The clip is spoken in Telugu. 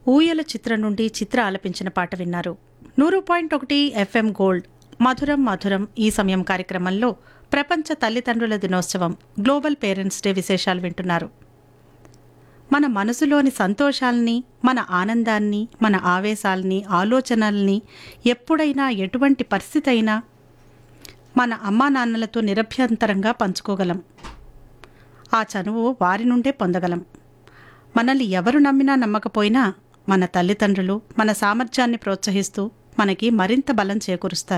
ఊయల చిత్రం నుండి చిత్ర ఆలపించిన పాట విన్నారు నూరు పాయింట్ ఒకటి ఎఫ్ఎం గోల్డ్ మధురం మధురం ఈ సమయం కార్యక్రమంలో ప్రపంచ తల్లిదండ్రుల దినోత్సవం గ్లోబల్ పేరెంట్స్ డే విశేషాలు వింటున్నారు మన మనసులోని సంతోషాల్ని మన ఆనందాన్ని మన ఆవేశాల్ని ఆలోచనల్ని ఎప్పుడైనా ఎటువంటి పరిస్థితి అయినా మన అమ్మా నాన్నలతో నిరభ్యంతరంగా పంచుకోగలం ఆ చనువు వారి నుండే పొందగలం మనల్ని ఎవరు నమ్మినా నమ్మకపోయినా మన తల్లిదండ్రులు మన సామర్థ్యాన్ని ప్రోత్సహిస్తూ మనకి మరింత బలం చేకూరుస్తారు